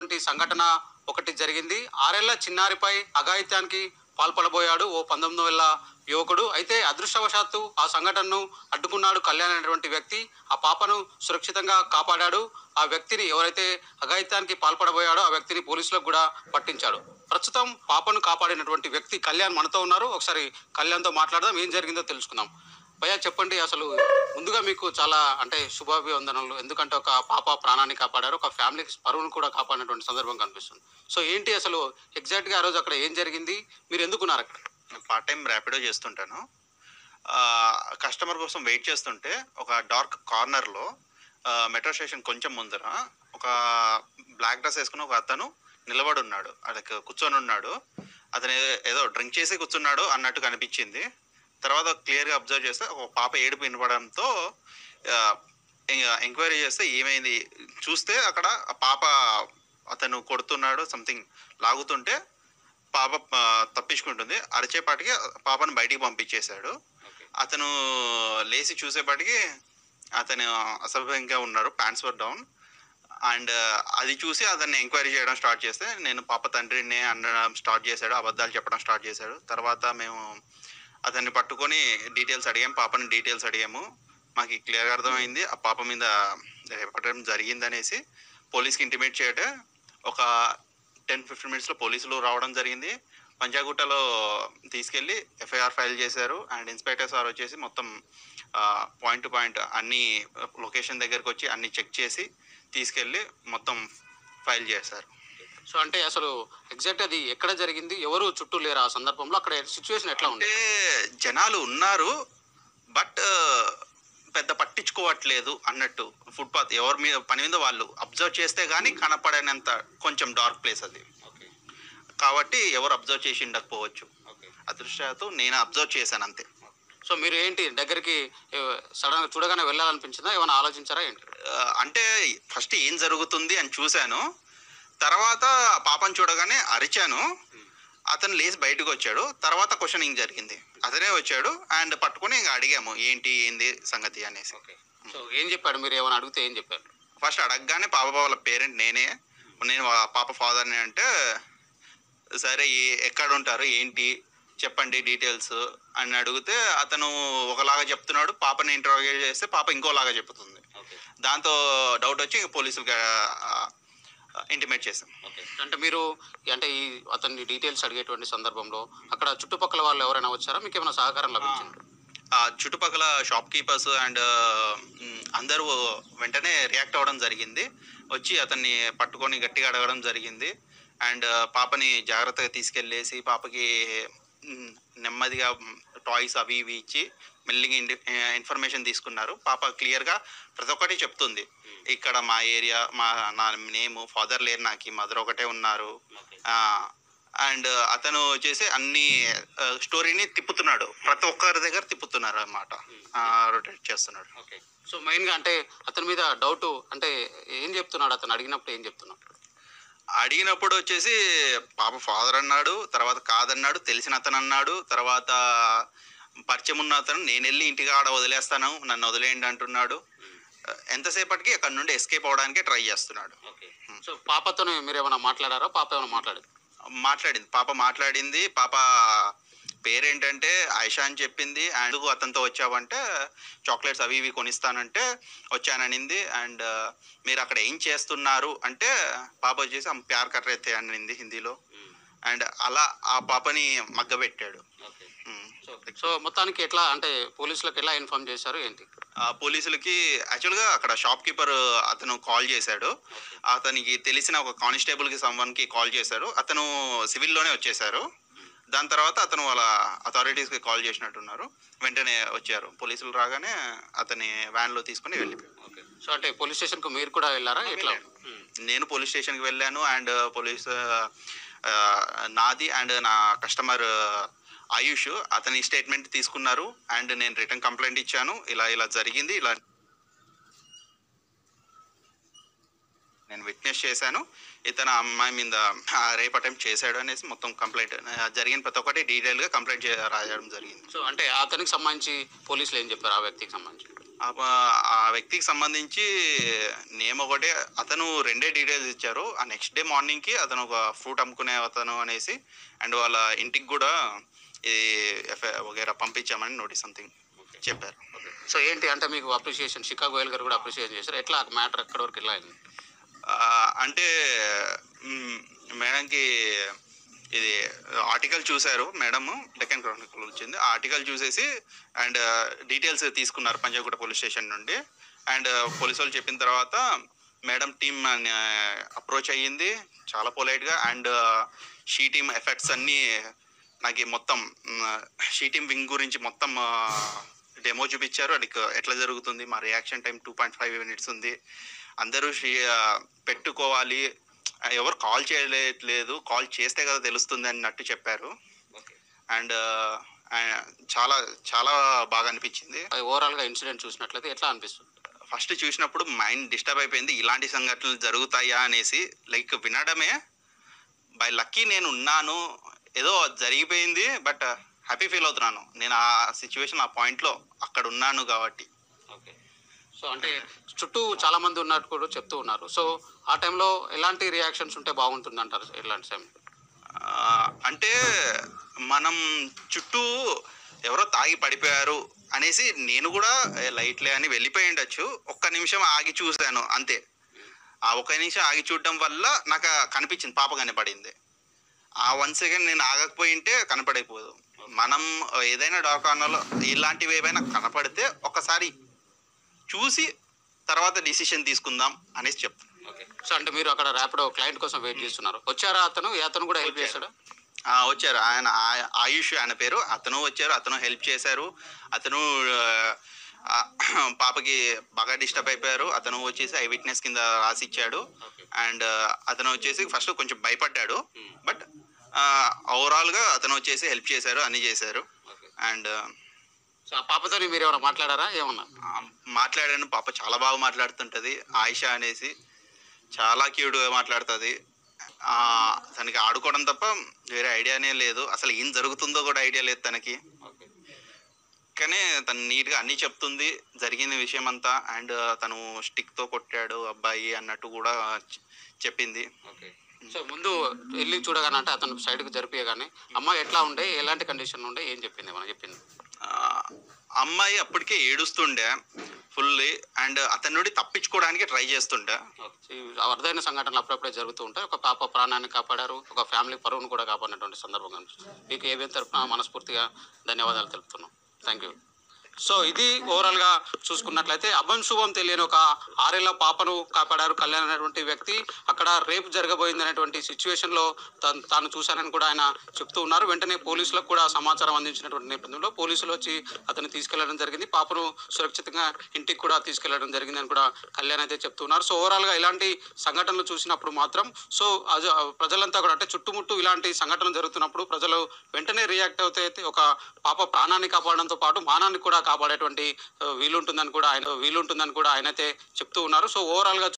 వంటి సంఘటన ఒకటి జరిగింది ఆరేళ్ల చిన్నారిపై అఘాయిత్యానికి పాల్పడబోయాడు ఓ పంతొమ్మిది వేల యువకుడు అయితే అదృష్టవశాత్తు ఆ సంఘటనను అడ్డుకున్నాడు కళ్యాణ్ అనేటువంటి వ్యక్తి ఆ పాపను సురక్షితంగా కాపాడాడు ఆ వ్యక్తిని ఎవరైతే అఘాయిత్యానికి పాల్పడబోయాడో ఆ వ్యక్తిని పోలీసులకు కూడా పట్టించాడు ప్రస్తుతం పాపను కాపాడినటువంటి వ్యక్తి కళ్యాణ్ మనతో ఉన్నారు ఒకసారి కళ్యాణ్తో మాట్లాడదాం ఏం జరిగిందో తెలుసుకుందాం భయ్యా చెప్పండి అసలు ముందుగా మీకు చాలా అంటే శుభాభివందనలు ఎందుకంటే ఒక పాప ప్రాణాన్ని కాపాడారు ఒక ఫ్యామిలీకి పరువును కూడా కాపాడినటువంటి సందర్భం కనిపిస్తుంది సో ఏంటి అసలు ఎగ్జాక్ట్ గా ఆ రోజు అక్కడ ఏం జరిగింది మీరు ఎందుకున్నారు అక్కడ పార్ట్ టైం ర్యాపిడో చేస్తుంటాను ఆ, కస్టమర్ కోసం వెయిట్ చేస్తుంటే ఒక డార్క్ కార్నర్లో మెట్రో స్టేషన్ కొంచెం ముందర ఒక బ్లాక్ డ్రెస్ వేసుకున్న ఒక అతను నిలబడి ఉన్నాడు అదొక కూర్చొని ఉన్నాడు అతను ఏ- ఏదో డ్రింక్ చేసి కూర్చున్నాడు అన్నట్టు కనిపించింది తర్వాత క్లియర్గా అబ్జర్వ్ చేస్తే ఒక పాప ఏడుపు వినపడంతో ఆ, ఇంక- ఎంక్వైరీ చేస్తే ఏమైంది చూస్తే అక్కడ ఆ పాప అతను కొడుతున్నాడు సంథింగ్ లాగుతుంటే పాప ఆ, తప్పించుకుంటుంది అరిచేపాటికి పాపను బయటికి పంపించేశాడు అతను లేచి చూసేపాటికి అతను అసభ్యంగా ఉన్నారు ప్యాంట్స్ వర్ డౌన్ అండ్ అది చూసి అతన్ని ఎంక్వైరీ చేయడం స్టార్ట్ చేస్తే నేను పాప తండ్రిని అనడం స్టార్ట్ చేశాడు అబద్ధాలు చెప్పడం స్టార్ట్ చేశాడు తర్వాత మేము అతన్ని పట్టుకొని డీటెయిల్స్ అడిగాము పాపని డీటెయిల్స్ అడిగాము మాకు క్లియర్గా అర్థమైంది ఆ పాప మీద రేపటం జరిగిందనేసి పోలీస్కి ఇంటిమేట్ చేయటే ఒక టెన్ ఫిఫ్టీన్ మినిట్స్లో పోలీసులు రావడం జరిగింది పంజాగుట్టలో తీసుకెళ్ళి ఎఫ్ఐఆర్ ఫైల్ చేశారు అండ్ ఇన్స్పెక్టర్ సార్ వచ్చేసి మొత్తం పాయింట్ టు పాయింట్ అన్ని లొకేషన్ దగ్గరకు వచ్చి అన్ని చెక్ చేసి తీసుకెళ్ళి మొత్తం ఫైల్ చేశారు సో అంటే అసలు ఎగ్జాక్ట్ అది ఎక్కడ జరిగింది ఎవరు చుట్టూ లేరు ఆ సందర్భంలో అక్కడ సిచ్యువేషన్ ఎట్లా ఉంది అంటే జనాలు ఉన్నారు బట్ పెద్ద పట్టించుకోవట్లేదు అన్నట్టు ఫుట్పాత్ ఎవరి మీద పని మీద వాళ్ళు అబ్జర్వ్ చేస్తే గానీ కనపడనంత కొంచెం డార్క్ ప్లేస్ అది కాబట్టి ఎవరు అబ్జర్వ్ చేసి ఉండకపోవచ్చు అదృష్టాలతో నేను అబ్జర్వ్ చేశాను అంతే సో మీరు ఏంటి దగ్గరికి సడన్ గా చూడగానే వెళ్ళాలనిపించిందా ఏమైనా ఆలోచించారా ఏంటి ఆ, అంటే ఫస్ట్ ఏం జరుగుతుంది అని చూశాను తర్వాత పాపను చూడగానే అరిచాను అతను లేచి బయటకు వచ్చాడు తర్వాత క్వశ్చనింగ్ జరిగింది అతనే వచ్చాడు అండ్ పట్టుకొని ఇంకా అడిగాము ఏంటి ఏంది సంగతి అనేసి సో ఏం చెప్పాడు మీరు ఏమైనా అడిగితే ఏం చెప్పారు ఫస్ట్ అడగగానే పాప వాళ్ళ పేరెంట్ నేనే నేను వా- పాప ఫాదర్ని అంటే సరే ఏ- ఎక్కడ ఉంటారు ఏంటి చెప్పండి డీటెయిల్స్ అని అడిగితే అతను ఒకలాగా చెప్తున్నాడు పాపని ఇంటర్వ్యూ చేస్తే పాప ఇంకోలాగా చెప్తుంది దాంతో డౌట్ వచ్చి పోలీసులకి ఇంటిమేట్ చేసాం అంటే మీరు అంటే ఈ అతన్ని డీటెయిల్స్ అడిగేటువంటి సందర్భంలో అక్కడ చుట్టుపక్కల వాళ్ళు ఎవరైనా వచ్చారా మీకు ఏమైనా సహకారం లభించింది ఆ చుట్టుపక్కల షాప్ కీపర్స్ అండ్ అందరూ వెంటనే రియాక్ట్ అవ్వడం జరిగింది వచ్చి అతన్ని పట్టుకొని గట్టిగా అడగడం జరిగింది అండ్ పాపని జాగ్రత్తగా తీసుకెళ్ళేసి పాపకి మ్, నెమ్మదిగా టాయ్స్ అవి ఇవి ఇచ్చి మెల్లిగా ఇండి ఇన్ఫర్మేషన్ తీసుకున్నారు పాప క్లియర్గా ప్రతి ఒక్కటి చెప్తుంది ఇక్కడ మా ఏరియా మా నా నేము ఫాదర్ లేరు నాకు మదర్ ఒకటే ఉన్నారు అండ్ అతను వచ్చేసి అన్ని స్టోరీని తిప్పుతున్నాడు ప్రతి ఒక్కరి దగ్గర తిప్పుతున్నారు అన్నమాట రొటేట్ చేస్తున్నాడు ఓకే సో మెయిన్గా అంటే అతని మీద డౌట్ అంటే ఏం చెప్తున్నాడు అతను అడిగినప్పుడు ఏం చెప్తున్నాడు అడిగినప్పుడు వచ్చేసి పాప ఫాదర్ అన్నాడు తర్వాత కాదన్నాడు తెలిసిన అతను అన్నాడు తర్వాత పరిచయం ఉన్న అతను నేను వెళ్ళి ఇంటికి ఆడ వదిలేస్తాను నన్ను వదిలేయండి అంటున్నాడు ఎంతసేపటికి అక్కడ నుండి ఎస్కేప్ అవడానికి ట్రై చేస్తున్నాడు ఓకే సో పాపతో మీరు ఏమైనా మాట్లాడారా పాప ఏమైనా మాట్లాడింది మాట్లాడింది పాప మాట్లాడింది పాప పేరేంటంటే ఆయిషా అని చెప్పింది అండ్ అతనితో వచ్చావంటే చాక్లెట్స్ అవి ఇవి కొనిస్తానంటే వచ్చాననింది అండ్ మీరు అక్కడ ఏం చేస్తున్నారు అంటే పాప వచ్చేసి ఆమె ప్యార్ కర్రైతే అనింది హిందీలో అండ్ అలా ఆ పాపని మగ్గబెట్టాడు ఉమ్. సో సో మొత్తానికి ఎట్లా అంటే పోలీసులకు ఎలా ఇన్ఫార్మ్ చేశారు ఏంటి ఆ పోలీసులకి యాక్చువల్గా అక్కడ షాప్ కీపర్ అతను కాల్ చేశాడు అతనికి తెలిసిన ఒక కానిస్టేబుల్కి సమ్వన్కి కాల్ చేశారు అతను సివిల్లోనే వచ్చేసారు దాని తర్వాత అతను వాళ్ళ అథారిటీస్కి కాల్ చేసినట్టున్నారు వెంటనే వచ్చారు పోలీసులు రాగానే అతని వ్యాన్లో తీసుకుని వెళ్ళిపోయారు ఓకే సో అంటే పోలీస్ స్టేషన్కు మీరు కూడా వెళ్ళారా ఎట్లా నేను పోలీస్ స్టేషన్కి వెళ్ళాను అండ్ పోలీస్ ఆ, నాది అండ్ నా కస్టమర్ ఆయుష్ అతని స్టేట్మెంట్ తీసుకున్నారు అండ్ నేను రిటర్న్ కంప్లైంట్ ఇచ్చాను ఇలా ఇలా జరిగింది ఇలా నేను విట్నెస్ చేశాను ఇతను ఆ అమ్మాయి మీద రేప్ అటెంప్ట్ చేశాడు అనేసి మొత్తం కంప్లైంట్ జరిగిన ప్రతి ఒక్కటి డీటెయిల్గా కంప్లైంట్ చే రాయడం జరిగింది సో అంటే అతనికి సంబంధించి పోలీసులు ఏం చెప్పారు ఆ వ్యక్తికి సంబంధించి ఆ ప- ఆ వ్యక్తికి సంబంధించి నేమ్ ఒకటే అతను రెండే డీటెయిల్స్ ఇచ్చారు ఆ నెక్స్ట్ డే మార్నింగ్కి అతను ఒక ఫ్రూట్ అమ్ముకునే అతను అనేసి అండ్ వాళ్ళ ఇంటికి కూడా ఈ ఎఫ్ఐ వగేరా పంపించామని నోటీస్ సంథింగ్ చెప్పారు సో ఏంటి అంటే మీకు అప్రిషియేషన్ షికాగో గోయల్ గారు కూడా అప్రిషియేట్ చేశారు ఎట్లా మ్యాటర్ ఎక్కడి వరకు ఎలా అయింది ఆ, అంటే మ్, మేడంకి ఇది ఆర్టికల్ చూశారు మేడము డెక్కన్ క్రానికల్ వచ్చింది ఆ ఆర్టికల్ చూసేసి అండ్ డీటెయిల్స్ తీసుకున్నారు పంజాగుట్ట పోలీస్ స్టేషన్ నుండి అండ్ పోలీసు వాళ్ళు చెప్పిన తర్వాత మేడం టీమ్ అప్రోచ్ అయ్యింది చాలా పొలైట్గా అండ్ షీ టీమ్ ఎఫెక్ట్స్ అన్నీ నాకు ఈ మొత్తం షీ టీమ్ వింగ్ గురించి మొత్తం డెమో చూపించారు అది ఎట్లా జరుగుతుంది మా reaction time two point five minutes ఉంది అందరూ షీ- ఆ, పెట్టుకోవాలి ఆ, ఎవరు కాల్ చేయలేదు కాల్ చేస్తే కదా తెలుస్తుంది అన్నట్టు చెప్పారు అండ్ చాలా చాలా బాగా అనిపించింది ఓవరాల్ గా ఇన్సిడెంట్ చూసినట్లయితే ఎట్లా అనిపిస్తుంది ఫస్ట్ చూసినప్పుడు మైండ్ డిస్టర్బ్ అయిపోయింది ఇలాంటి సంఘటనలు జరుగుతాయా అనేసి లైక్ వినడమే బై లక్కీ నేను ఉన్నాను ఏదో జరిగిపోయింది బట్ హ్యాపీ ఫీల్ అవుతున్నాను నేను ఆ సిచ్యువేషన్ ఆ పాయింట్లో అక్కడ ఉన్నాను కాబట్టి ఓకే సో అంటే చుట్టూ చాలా మంది ఉన్నట్టు కూడా చెప్తూ ఉన్నారు సో ఆ టైంలో ఎలాంటి రియాక్షన్స్ ఉంటే బాగుంటుంది అంటారు ఇలాంటి టైం ఆ, అంటే మనం చుట్టూ ఎవరో తాగి పడిపోయారు అనేసి నేను కూడా "ఏ, లైట్లే అని వెళ్ళిపోయి ఉండొచ్చు ఒక్క నిమిషం ఆగి చూశాను అంతే ఆ ఒక్క నిమిషం ఆగి చూడడం వల్ల నాకు కనిపించింది పాప కనపడింది ఆ వన్ సెకండ్ నేను ఆగకపోయింటే కనపడైపోదు మనం ఏదైనా డాక్ కార్నర్లో ఇలాంటివి ఏవైనా కనపడితే ఒకసారి చూసి తర్వాత డిసిషన్ తీసుకుందాం అనేసి చెప్తాను సో అంటే మీరు అక్కడ ర్యాపిడో క్లయింట్ కోసం వెయిట్ చేస్తున్నారు వచ్చారా అతను ఏ అతను కూడా హెల్ప్ చేశాడా ఆ, వచ్చారు ఆయన ఆ- ఆయుష్ ఆయన పేరు అతను వచ్చారు అతను హెల్ప్ చేశారు అతను ఆ, పాపకి బాగా డిస్టర్బ్ అయిపోయారు అతను వచ్చేసి ఐ విట్నెస్ కింద రాసి ఇచ్చాడు అండ్ అతను వచ్చేసి ఫస్ట్ కొంచెం భయపడ్డాడు బట్ ఓవరాల్గా అతను వచ్చేసి హెల్ప్ చేశారు అన్ని చేశారు అండ్ సో ఆ పాపతో మీరు ఏమైనా మాట్లాడారా ఏమన్నా మాట్లాడాను పాప చాలా బాగా మాట్లాడుతుంటది ఆయిషా అనేసి చాలా క్యూట్గా మాట్లాడుతుంది ఆ, తనకి ఆడుకోవడం తప్ప వేరే ఐడియానే లేదు అసలు ఏం జరుగుతుందో కూడా ఐడియా లేదు తనకి కానీ తను నీట్గా అన్నీ చెప్తుంది జరిగిన విషయం అంతా అండ్ తను స్టిక్తో కొట్టాడు అబ్బాయి అన్నట్టు కూడా చె- చెప్పింది సో ముందు వెళ్ళి చూడగానే అంటే అతను సైడ్కి జరిపియగానే అమ్మాయి ఎట్లా ఉండే ఎలాంటి కండిషన్ ఉండే ఏం చెప్పింది మనం చెప్పింది ఆ, అమ్మాయి అప్పటికే ఏడుస్తుండే ఫుల్లీ అండ్ అతని నుండి తప్పించుకోవడానికి ట్రై చేస్తుండే ఈ అరుదైన సంఘటనలు అప్పుడప్పుడే జరుగుతూ ఉంటాయి ఒక పాప ప్రాణాన్ని కాపాడారు ఒక ఫ్యామిలీ పరువును కూడా కాపాడినటువంటి సందర్భం కనిపిస్తుంది మీకు ఏబిఎన్ తరఫున మనస్ఫూర్తిగా ధన్యవాదాలు తెలుపుతున్నాం థ్యాంక్ యూ సో ఇది ఓవరాల్ గా చూసుకున్నట్లయితే అభం శుభం తెలియని ఒక ఆరేళ్ల పాపను కాపాడారు కళ్యాణ్ అనేటువంటి వ్యక్తి అక్కడ రేపు జరగబోయింది అనేటువంటి సిచ్యువేషన్ లో తాను తాను చూశానని కూడా ఆయన చెప్తూ ఉన్నారు వెంటనే పోలీసులకు కూడా సమాచారం అందించినటువంటి నేపథ్యంలో పోలీసులు వచ్చి అతన్ని తీసుకెళ్లడం జరిగింది పాపను సురక్షితంగా ఇంటికి కూడా తీసుకెళ్లడం జరిగిందని కూడా కళ్యాణ్ అయితే చెప్తున్నారు సో ఓవరాల్ గా ఇలాంటి సంఘటనలు చూసినప్పుడు మాత్రం సో అజ ప్రజలంతా కూడా అంటే చుట్టుముట్టు ఇలాంటి సంఘటనలు జరుగుతున్నప్పుడు ప్రజలు వెంటనే రియాక్ట్ అవుతే అయితే ఒక పాప ప్రాణాన్ని కాపాడడంతో పాటు మానాన్ని కూడా కాపాడేటువంటి ఆ, వీలుంటుందని కూడా ఆయన వీలుంటుందని కూడా ఆయన అయితే చెప్తూ ఉన్నారు సో ఓవరాల్ గా